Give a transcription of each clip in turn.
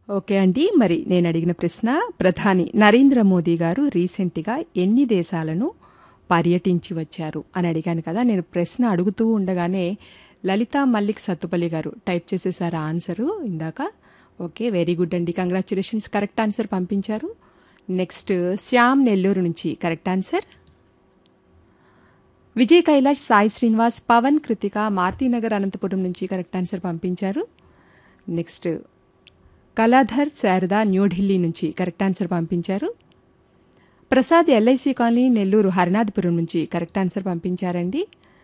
okay అండి మరి నేను అడిగిన ప్రశ్న ప్రధాని నరేంద్ర మోదీ గారు రీసెంట్గా ఎన్ని దేశాలను పర్యటించి వచ్చారు అని అడిగాను కదా నేను ప్రశ్న అడుగుతూ ఉండగానే లలిత మల్లిక్ సత్తుపల్లి గారు టైప్ చేసేసారు ఆన్సరు ఇందాక ఓకే వెరీ గుడ్ అండి కంగ్రాచులేషన్స్ కరెక్ట్ ఆన్సర్ పంపించారు నెక్స్ట్ శ్యామ్ నెల్లూరు నుంచి కరెక్ట్ ఆన్సర్ విజయ్ కైలాష్ సాయి శ్రీనివాస్ పవన్ కృతిక మారుతీనగర్ అనంతపురం నుంచి కరెక్ట్ ఆన్సర్ పంపించారు నెక్స్ట్ కళాధర్ శారద న్యూఢిల్లీ నుంచి కరెక్ట్ ఆన్సర్ పంపించారు ప్రసాద్ ఎల్ఐసి కాలనీ నెల్లూరు హరినాథపురం నుంచి కరెక్ట్ ఆన్సర్ పంపించారండి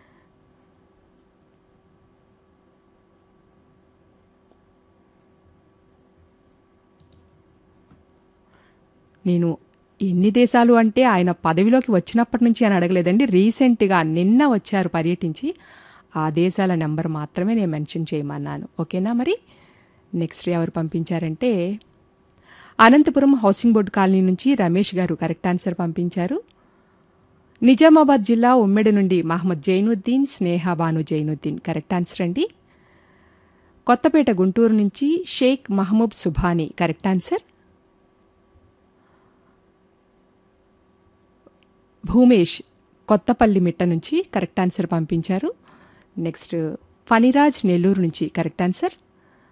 నేను ఎన్ని దేశాలు అంటే ఆయన పదవిలోకి వచ్చినప్పటి నుంచి అని అడగలేదండి రీసెంట్గా నిన్న వచ్చారు పర్యటించి ఆ దేశాల నెంబర్ మాత్రమే నేను మెన్షన్ చేయమన్నాను ఓకేనా మరి నెక్స్ట్ ఎవరు పంపించారంటే అనంతపురం హౌసింగ్ బోర్డు కాలనీ నుంచి రమేష్ గారు కరెక్ట్ ఆన్సర్ పంపించారు నిజామాబాద్ జిల్లా ఉమ్మెడి నుండి మహమ్మద్ జైనుద్దీన్ స్నేహ బాను జైనుద్దీన్ కరెక్ట్ ఆన్సర్ అండి కొత్తపేట గుంటూరు నుంచి షేక్ మహమూబ్ సుభానీ కరెక్ట్ ఆన్సర్ భూమేష్ కొత్తపల్లి మిట్ట నుంచి కరెక్ట్ ఆన్సర్ పంపించారు నెక్స్ట్ ఫణిరాజ్ నెల్లూరు నుంచి కరెక్ట్ ఆన్సర్